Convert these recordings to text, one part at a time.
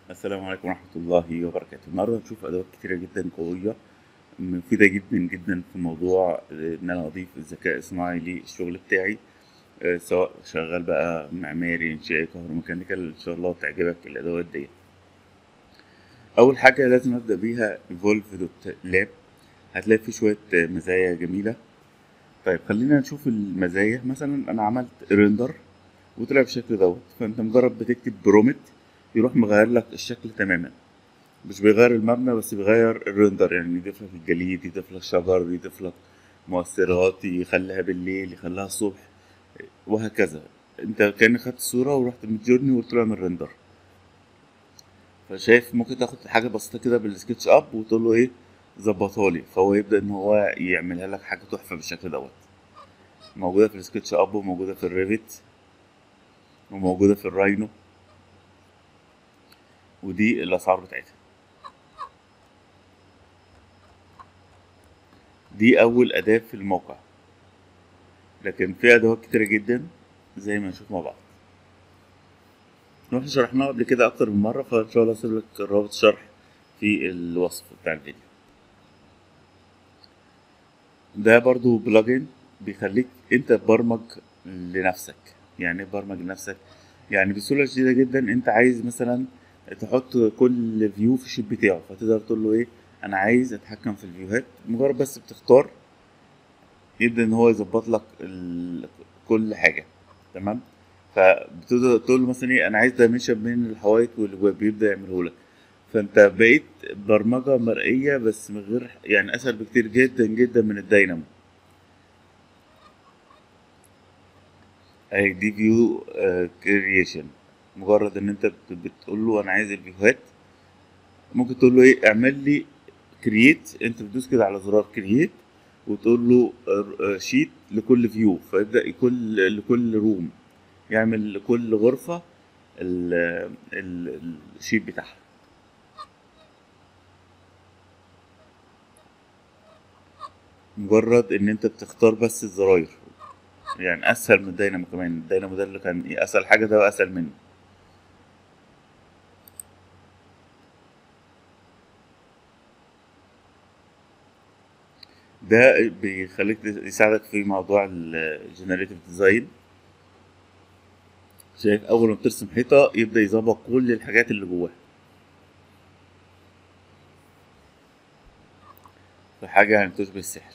السلام عليكم ورحمة الله وبركاته النهاردة هنشوف أدوات كتيرة جدا قوية مفيدة جدا جدا في موضوع إن أنا أضيف الذكاء الصناعي للشغل بتاعي آه، سواء شغال بقى معماري إنشائي كهروميكانيكال إن شاء الله تعجبك الأدوات دي أول حاجة لازم أبدأ بيها فولف دوت لاب هتلاقي فيه شوية آه، مزايا جميلة طيب خلينا نشوف المزايا مثلا أنا عملت ريندر وطلع بالشكل دوت فأنت مجرد بتكتب برومت يروح مغير لك الشكل تماما مش بيغير المبنى بس بيغير الريندر يعني يضيف لك الجليد يضيف لك شجر يضيف لك مؤثرات يخليها بالليل يخليها الصبح وهكذا انت كأنك خدت الصورة ورحت من جورني وطلع من الريندر فشايف ممكن تاخد حاجة بسيطة كده بالسكتش اب وتقول له ايه ظبطها لي فهو يبدأ ان هو يعملها لك حاجة تحفة بالشكل دوت موجودة في السكتش اب وموجودة في الريفت وموجودة في الراينو ودي الأسعار بتاعتها دي أول أداة في الموقع لكن في أدوات كتيرة جدا زي ما نشوف مع بعض واحنا شرحناها قبل كده أكتر من مرة فإن شاء الله أسيب لك رابط شرح في الوصف بتاع الفيديو ده برضو بلجن بيخليك انت تبرمج لنفسك يعني ايه تبرمج لنفسك يعني بسهولة شديدة جدا انت عايز مثلا تحط كل فيو في الشيت بتاعه فتقدر تقول له ايه انا عايز اتحكم في الفيوهات مجرد بس بتختار يبدا ان هو يظبط لك ال... كل حاجه تمام فبتقدر تقول له مثلا ايه انا عايز دايمنشن بين الحوايط والابواب بيبدا يعمله لك فانت بقيت برمجه مرئيه بس من غير يعني اسهل بكتير جدا جدا من الداينامو اهي دي فيو كرييشن مجرد ان انت بت- بتقول له انا عايز الفيوهات ممكن تقول له ايه اعمل لي كرييت انت بتدوس كده على زرار كرييت وتقول له شيت لكل فيو فيبدا يكون لكل روم يعمل لكل غرفه ال- ال- الشيت بتاعها مجرد ان انت بتختار بس الزراير يعني اسهل من الداينامو كمان الداينامو ده اللي كان إيه اسهل حاجه ده اسهل منه ده بيخليك يساعدك في موضوع الجنريتيف ديزاين شايف اول ما بترسم حيطه يبدا يظبط كل الحاجات اللي جواها فحاجه يعني تشبه السحر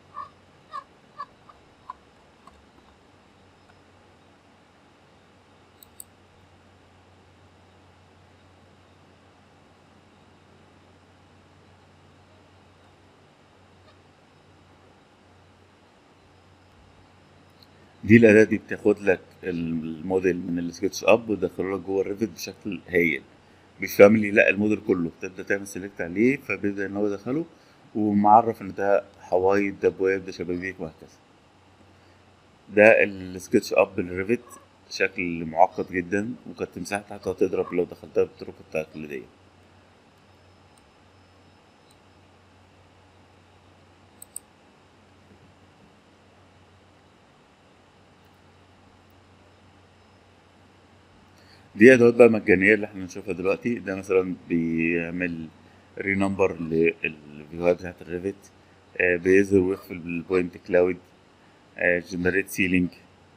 دي الأداة دي بتاخد لك الموديل من السكتش اب وتدخله لك جوه الريفت بشكل هايل مش فاميلي لا الموديل كله تبدأ تعمل سيلكت عليه فبيبدأ ان هو يدخله ومعرف ان ده حوايط ده ابواب ده شبابيك وهكذا ده السكتش اب الريفت شكل معقد جدا وكانت مساحته حتى هتضرب لو دخلتها بالطرق التقليدية دي ادوات بقى مجانيه اللي احنا بنشوفها دلوقتي ده مثلا بيعمل رينمبر للفيديوهات بتاعت الريفت آه، بيظهر ويخفي البوينت كلاود جنريت سيلينج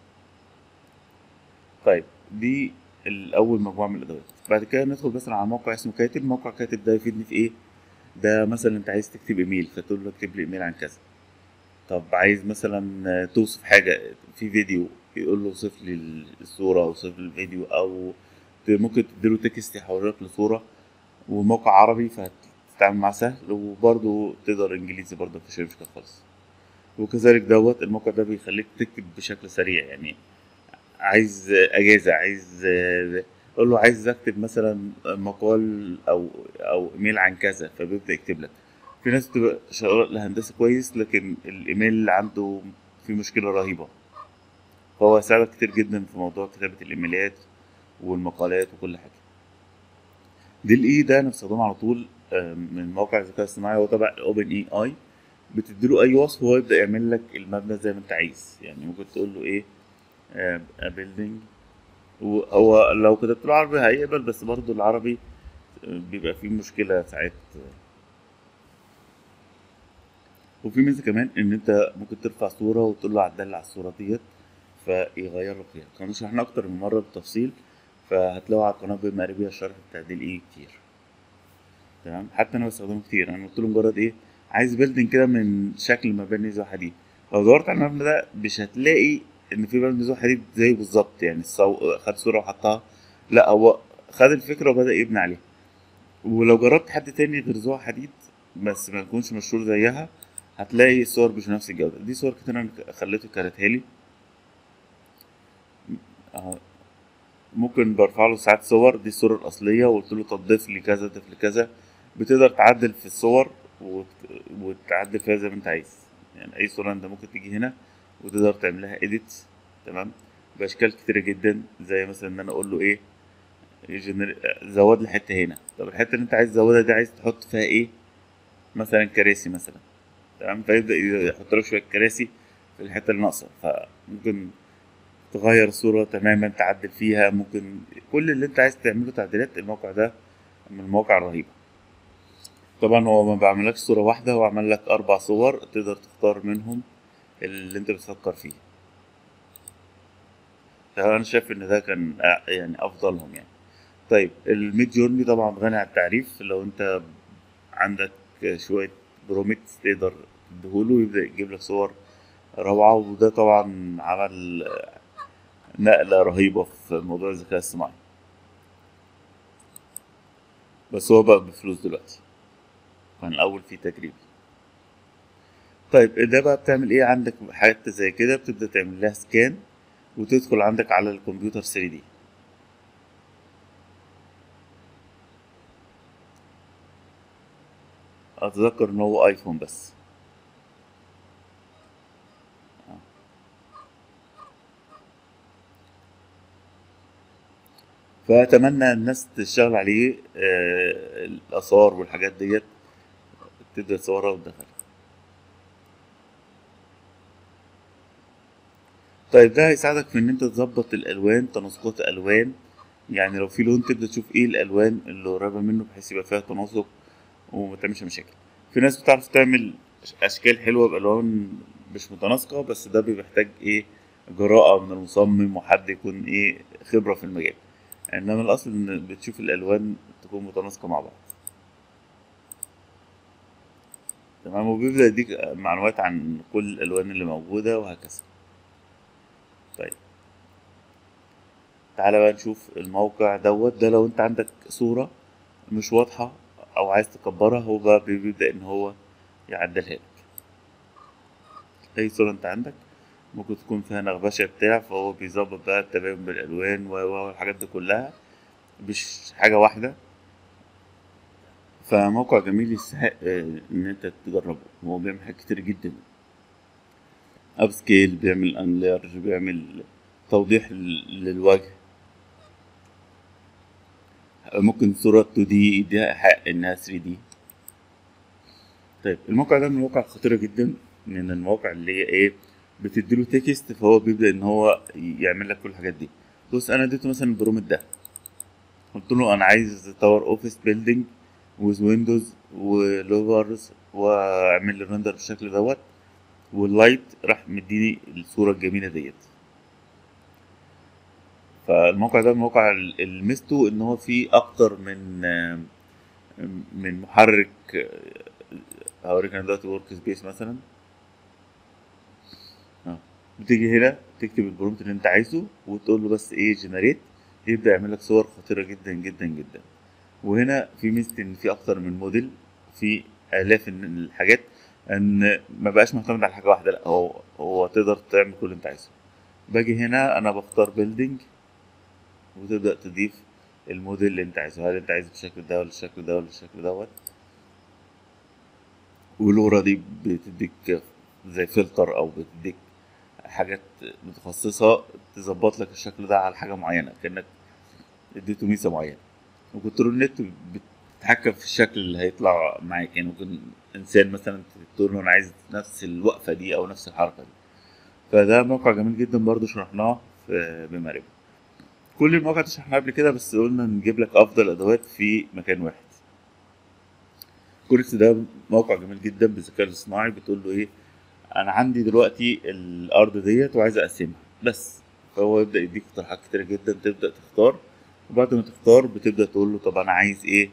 طيب دي الاول مجموعه من الادوات بعد كده ندخل مثلا على موقع اسمه كاتب موقع كاتب ده يفيدني في ايه ده مثلا انت عايز تكتب ايميل فتقول له اكتب لي ايميل عن كذا طب عايز مثلا آه، توصف حاجه في فيديو يقول له اوصف لي الصوره اوصف لي الفيديو او ت- ممكن تديله تكست يحولك لصوره وموقع عربي فهتتعامل معاه سهل وبرضه تقدر انجليزي برضه مفيش أي مشكله خالص وكذلك دوت الموقع ده بيخليك تكتب بشكل سريع يعني عايز اجازه عايز قول له عايز اكتب مثلا مقال او او ايميل عن كذا فبيبدا يكتب لك في ناس بتبقى شغاله الهندسه كويس لكن الايميل اللي عنده في مشكله رهيبه فهو هيساعدك كتير جدا في موضوع كتابه الايميلات والمقالات وكل حاجه دي الاي ده انا بستخدمه على طول آه، من موقع الذكاء الاصطناعي هو تبع اوبن اي اي بتديله اي وصف وهو يبدا يعمل لك المبنى زي ما انت عايز يعني ممكن تقول له ايه بيلدينج وهو لو كتبت له عربي هيقبل بس برضه العربي بيبقى فيه مشكلة ساعات وفي ميزة كمان ان انت ممكن ترفع صورة وتقول له عدل على الصورة ديت فيغير لك فيها كنا شرحنا اكتر من مرة بالتفصيل فهتلاقوا على القناة بما بيها شرح التعديل ايه كتير تمام حتى انا بستخدمه كتير انا قلت له مجرد ايه عايز بيلدنج كده من شكل مباني ذو حديد لو دورت على المبنى ده مش هتلاقي ان في مبنى ذو حديد زيه بالظبط يعني الصو... خد صورة وحطها لا هو خد الفكرة وبدأ يبني عليها ولو جربت حد تاني غير ذو حديد بس ما يكونش مشهور زيها هتلاقي الصور مش نفس الجودة دي صور كتير انا خليته كارتها لي اهو ممكن برفع له ساعات صور دي الصورة الأصلية وقلت له طب ضيف لي كذا ضيف لي كذا بتقدر تعدل في الصور وت... وتعدل فيها زي ما انت عايز يعني أي صورة انت ممكن تيجي هنا وتقدر تعملها edit تمام بأشكال كتيرة جدا زي مثلا ان انا اقول له ايه يجنر... زود لي حتة هنا طب الحتة اللي انت عايز تزودها دي عايز تحط فيها ايه مثلا كراسي مثلا تمام فيبدأ يحط لك شوية كراسي في الحتة اللي ناقصة فممكن تغير الصورة تماما تعدل فيها ممكن كل اللي انت عايز تعمله تعديلات الموقع ده من المواقع الرهيبة طبعا هو ما بعملكش صورة واحدة هو عمل لك أربع صور تقدر تختار منهم اللي انت بتفكر فيه فأنا شايف إن ده كان يعني أفضلهم يعني طيب الميد جورني طبعا غني عن التعريف لو انت عندك شوية بروميتس تقدر تديهوله ويبدأ يجيب لك صور روعة وده طبعا عمل نقلة رهيبة في موضوع الذكاء الصناعي بس هو بقى بفلوس دلوقتي كان الأول فيه تجريبي طيب ده بقى بتعمل ايه عندك حاجات زي كده بتبدأ تعمل لها سكان وتدخل عندك على الكمبيوتر 3 دي اتذكر ان هو ايفون بس فأتمنى الناس تشتغل عليه آه، الآثار والحاجات ديت تبدأ تصورها وتدخلها طيب ده هيساعدك في إن أنت تظبط الألوان تناسقات الألوان يعني لو في لون تبدأ تشوف إيه الألوان اللي قريبة منه بحيث يبقى فيها تناسق وما تعملش مشاكل في ناس بتعرف تعمل أشكال حلوة بألوان مش متناسقة بس ده بيحتاج إيه جراءة من المصمم وحد يكون إيه خبرة في المجال انما الاصل ان بتشوف الالوان تكون متناسقه مع بعض تمام وبيبدا يديك معلومات عن كل الالوان اللي موجوده وهكذا طيب تعالى بقى نشوف الموقع دوت ده لو انت عندك صوره مش واضحه او عايز تكبرها هو بقى بيبدا ان هو يعدلها لك اي صوره انت عندك ممكن تكون فيها نغبشة بتاع فهو بيظبط بقى التباين بالألوان والحاجات دي كلها مش حاجة واحدة فموقع جميل يستحق إن أنت تجربه هو بيعمل حاجات كتير جدا أب سكيل بيعمل أنلارج بيعمل توضيح للوجه ممكن صورة 2 دي يديها حق إنها 3 دي طيب الموقع ده من المواقع الخطيرة جدا من المواقع اللي هي إيه بتديله تكست فهو بيبدا ان هو يعمل لك كل الحاجات دي بص انا اديته مثلا البرومت ده قلت له انا عايز تاور اوفيس بيلدينج ويز ويندوز ولوفرز واعمل لي ريندر بالشكل دوت واللايت راح مديني الصوره الجميله ديت فالموقع ده الموقع الميزته ان هو فيه اكتر من من محرك هوريك انا دلوقتي ورك سبيس مثلا بتيجي هنا تكتب البرومت اللي انت عايزه وتقول له بس ايه جنريت يبدا يعمل لك صور خطيره جدا جدا جدا وهنا في ميزه ان في اكتر من موديل في الاف من الحاجات ان ما بقاش معتمد على حاجه واحده لا هو هو تقدر تعمل كل اللي انت عايزه باجي هنا انا بختار بيلدينج وتبدا تضيف الموديل اللي انت عايزه هل انت عايزه بالشكل ده ولا الشكل ده ولا الشكل دوت والورا دي بتديك زي فلتر او بتديك حاجات متخصصة تظبط لك الشكل ده على حاجة معينة كأنك اديته ميزة معينة وكنترول نت بتتحكم في الشكل اللي هيطلع معاك يعني ممكن انسان مثلا تقول له انا عايز نفس الوقفة دي او نفس الحركة دي فده موقع جميل جدا برضو شرحناه في بماريبو كل المواقع دي شرحناها قبل كده بس قلنا نجيب لك افضل ادوات في مكان واحد كوركس ده موقع جميل جدا بالذكاء الاصطناعي بتقول له ايه انا عندي دلوقتي الارض ديت وعايز اقسمها بس فهو يبدا يديك اقتراحات كتيره جدا تبدا تختار وبعد ما تختار بتبدا تقول له طب انا عايز ايه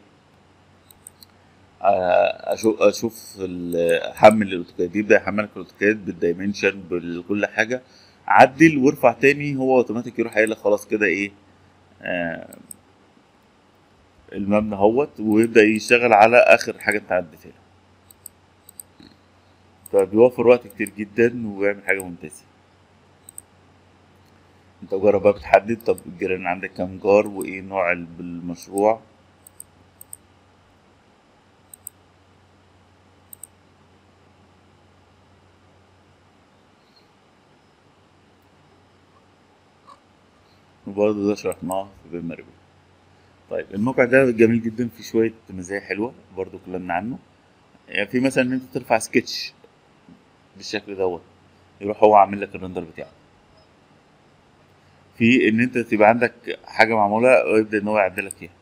آه، اشوف اشوف ال- احمل الاوتوكاد يبدا يحملك الاوتوكاد بالدايمنشن بكل حاجه عدل وارفع تاني هو اوتوماتيك يروح قايل لك خلاص كده ايه آه المبنى اهوت ويبدا يشتغل على اخر حاجه انت عديتها له فبيوفر وقت كتير جدا ويعمل حاجه ممتازه انت جرب بقى بتحدد طب الجيران عندك كام جار وايه نوع ال- المشروع وبرضه ده شرحناه في بين مربي طيب الموقع ده جميل جدا فيه شوية مزايا حلوة برضه اتكلمنا عنه يعني في مثلا ان انت ترفع سكتش بالشكل دوت يروح هو عامل لك الرندر بتاعه في ان انت تبقى عندك حاجة معمولة ويبدأ ان هو يعدل لك فيها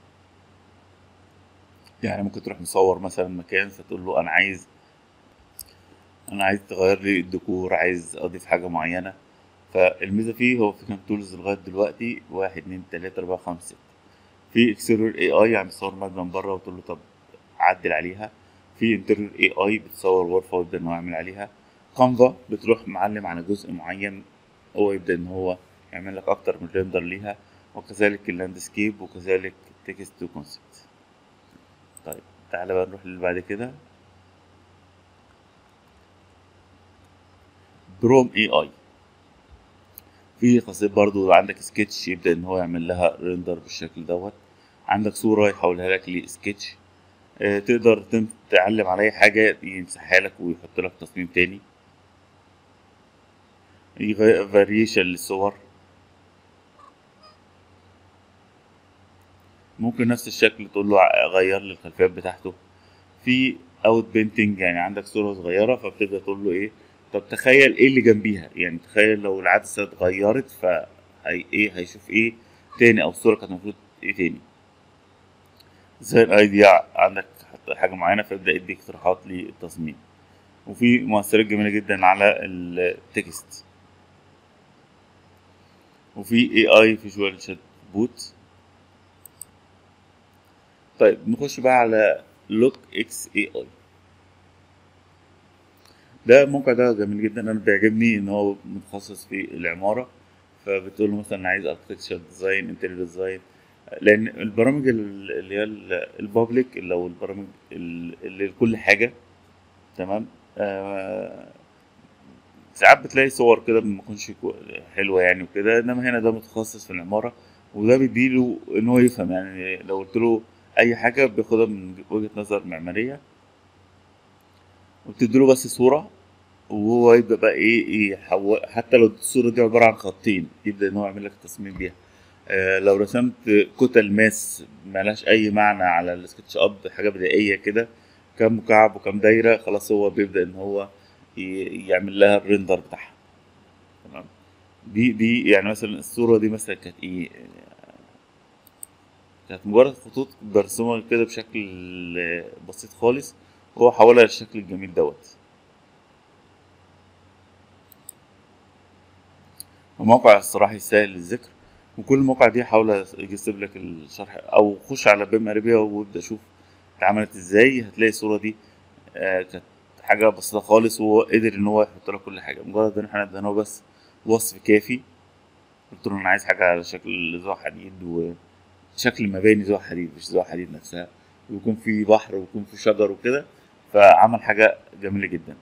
يعني ممكن تروح مصور مثلا مكان فتقول له انا عايز انا عايز تغير لي الديكور عايز اضيف حاجة معينة فالميزة فيه هو في كام تولز لغاية دلوقتي واحد اتنين تلاتة أربعة خمسة ستة في اكستيريور اي اي يعني بتصور مبنى من بره وتقول له طب عدل عليها في انتريور اي اي بتصور غرفة ويبدأ ان هو يعمل عليها كانفا بتروح معلم على جزء معين هو يبدأ ان هو يعمل لك اكتر من ريندر ليها وكذلك اللاندسكيب وكذلك تكست تو كونسبت طيب تعالى بقى نروح اللي بعد كده بروم اي اي في خاصية برضو عندك سكتش يبدأ ان هو يعمل لها ريندر بالشكل دوت عندك صورة يحولها لك لسكتش آه، تقدر تم- تعلم على اي حاجة يمسحها لك ويحط لك تصميم تاني فاريشن للصور ممكن نفس الشكل تقول له ع- غير لي الخلفيات بتاعته في اوت بينتنج يعني عندك صورة صغيرة فبتبدأ تقول له ايه طب تخيل ايه اللي جنبيها يعني تخيل لو العدسة اتغيرت فهي ايه هيشوف ايه تاني او الصورة كانت المفروض ايه تاني زي الايديا عندك حط حاجة معينة فيبدأ يديك اقتراحات للتصميم وفي مؤثرات جميلة جدا على التكست وفي اي اي فيجوال شات بوت طيب نخش بقى على لوك اكس اي اي ده الموقع ده جميل جدا انا بيعجبني ان هو متخصص في العمارة فبتقول له مثلا عايز اركتكتشر ديزاين انتيريور ديزاين لان البرامج ال- اللي هي البابليك اللي هو البرامج ال- اللي لكل حاجة تمام آه ساعات بتلاقي صور كده ما تكونش كو- حلوة يعني وكده انما هنا ده متخصص في العمارة وده بيديله ان هو يفهم يعني لو قلت له اي حاجة بياخدها من وجهة نظر معمارية وبتديله بس صورة وهو يبدأ بقى ايه يحول حتى لو الصورة دي عبارة عن خطين يبدأ ان هو يعمل لك التصميم بيها آه لو رسمت كتل ماس ملهاش اي معنى على السكتش اب حاجة بدائية كده كام مكعب وكام دايرة خلاص هو بيبدأ ان هو ي- يعمل لها الريندر بتاعها تمام دي دي يعني مثلا الصورة دي مثلا كانت ايه كانت مجرد خطوط برسمها كده بشكل بسيط خالص وهو حولها للشكل الجميل دوت الموقع الصراحة يستاهل الذكر وكل المواقع دي حاول يجسب لك الشرح او خش على بيم اريبيا وابدا شوف اتعملت ازاي هتلاقي الصورة دي آه، كانت حاجة بسيطة خالص وهو قدر ان هو يحط لك كل حاجة مجرد ان احنا ادينا بس وصف كافي قلت له انا عايز حاجة على شكل ذو حديد وشكل مباني ذو حديد مش ذو حديد نفسها ويكون في بحر ويكون في شجر وكده فعمل حاجة جميلة جدا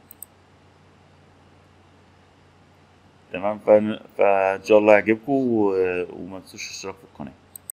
تمام فإن- فان شاء الله يعجبكم و- وما تنسوش الاشتراك في القناة